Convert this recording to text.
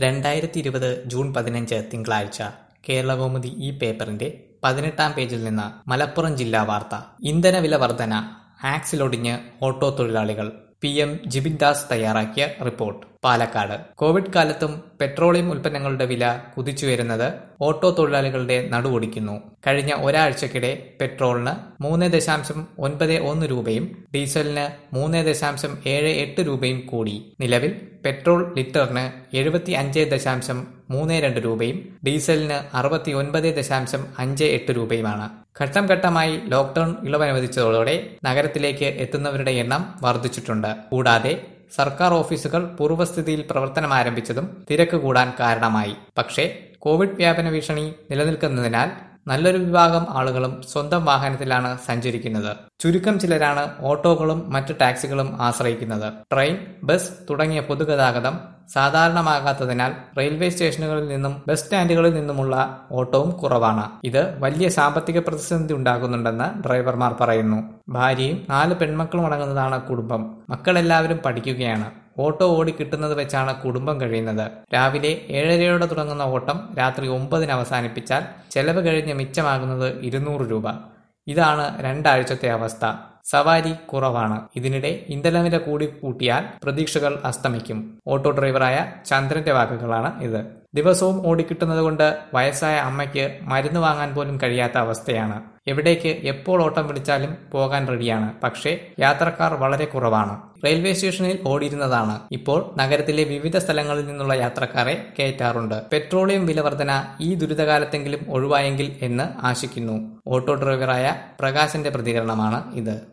രണ്ടായിരത്തി ഇരുപത് ജൂൺ പതിനഞ്ച് തിങ്കളാഴ്ച കേരളകൗമുദി ഈ പേപ്പറിന്റെ പതിനെട്ടാം പേജിൽ നിന്ന് മലപ്പുറം ജില്ലാ വാർത്ത ഇന്ധനവില വർധന ആക്സിലൊടിഞ്ഞ് ഓട്ടോ തൊഴിലാളികൾ പി എം ജിബിൻ ദാസ് തയ്യാറാക്കിയ റിപ്പോർട്ട് പാലക്കാട് കോവിഡ് കാലത്തും പെട്രോളിയം ഉൽപ്പന്നങ്ങളുടെ വില കുതിച്ചുയരുന്നത് ഓട്ടോ തൊഴിലാളികളുടെ നടുവൊടിക്കുന്നു കഴിഞ്ഞ ഒരാഴ്ചക്കിടെ പെട്രോളിന് മൂന്ന് ദശാംശം ഒൻപത് ഒന്ന് രൂപയും ഡീസലിന് മൂന്ന് ദശാംശം ഏഴ് എട്ട് രൂപയും കൂടി നിലവിൽ പെട്രോൾ ലിറ്ററിന് എഴുപത്തി അഞ്ച് ദശാംശം മൂന്ന് രണ്ട് രൂപയും ഡീസലിന് അറുപത്തി ഒൻപത് ദശാംശം അഞ്ച് എട്ട് രൂപയുമാണ് ഘട്ടം ഘട്ടമായി ലോക്ഡൌൺ ഇളവനുവദിച്ചതോടെ നഗരത്തിലേക്ക് എത്തുന്നവരുടെ എണ്ണം വർദ്ധിച്ചിട്ടുണ്ട് കൂടാതെ സർക്കാർ ഓഫീസുകൾ പൂർവ്വസ്ഥിതിയിൽ പ്രവർത്തനം ആരംഭിച്ചതും തിരക്ക് കൂടാൻ കാരണമായി പക്ഷേ കോവിഡ് വ്യാപന ഭീഷണി നിലനിൽക്കുന്നതിനാൽ നല്ലൊരു വിഭാഗം ആളുകളും സ്വന്തം വാഹനത്തിലാണ് സഞ്ചരിക്കുന്നത് ചുരുക്കം ചിലരാണ് ഓട്ടോകളും മറ്റു ടാക്സികളും ആശ്രയിക്കുന്നത് ട്രെയിൻ ബസ് തുടങ്ങിയ പൊതുഗതാഗതം സാധാരണമാകാത്തതിനാൽ റെയിൽവേ സ്റ്റേഷനുകളിൽ നിന്നും ബസ് സ്റ്റാൻഡുകളിൽ നിന്നുമുള്ള ഓട്ടവും കുറവാണ് ഇത് വലിയ സാമ്പത്തിക പ്രതിസന്ധി ഉണ്ടാകുന്നുണ്ടെന്ന് ഡ്രൈവർമാർ പറയുന്നു ഭാര്യയും നാല് പെൺമക്കളും അടങ്ങുന്നതാണ് കുടുംബം മക്കളെല്ലാവരും പഠിക്കുകയാണ് ഓട്ടോ ഓടി കിട്ടുന്നത് വെച്ചാണ് കുടുംബം കഴിയുന്നത് രാവിലെ ഏഴരയോടെ തുടങ്ങുന്ന ഓട്ടം രാത്രി ഒമ്പതിന് അവസാനിപ്പിച്ചാൽ ചെലവ് കഴിഞ്ഞ് മിച്ചമാകുന്നത് ഇരുന്നൂറ് രൂപ ഇതാണ് രണ്ടാഴ്ചത്തെ അവസ്ഥ സവാരി കുറവാണ് ഇതിനിടെ ഇന്ധനവില കൂടി കൂട്ടിയാൽ പ്രതീക്ഷകൾ അസ്തമിക്കും ഓട്ടോ ഡ്രൈവറായ ചന്ദ്രന്റെ വാക്കുകളാണ് ഇത് ദിവസവും ഓടിക്കിട്ടുന്നത് കൊണ്ട് വയസ്സായ അമ്മയ്ക്ക് മരുന്ന് വാങ്ങാൻ പോലും കഴിയാത്ത അവസ്ഥയാണ് എവിടേക്ക് എപ്പോൾ ഓട്ടം വിളിച്ചാലും പോകാൻ റെഡിയാണ് പക്ഷേ യാത്രക്കാർ വളരെ കുറവാണ് റെയിൽവേ സ്റ്റേഷനിൽ ഓടിയിരുന്നതാണ് ഇപ്പോൾ നഗരത്തിലെ വിവിധ സ്ഥലങ്ങളിൽ നിന്നുള്ള യാത്രക്കാരെ കയറ്റാറുണ്ട് പെട്രോളിയം വില വർധന ഈ ദുരിതകാലത്തെങ്കിലും ഒഴിവായെങ്കിൽ എന്ന് ആശിക്കുന്നു ഓട്ടോ ഡ്രൈവറായ പ്രകാശന്റെ പ്രതികരണമാണ് ഇത്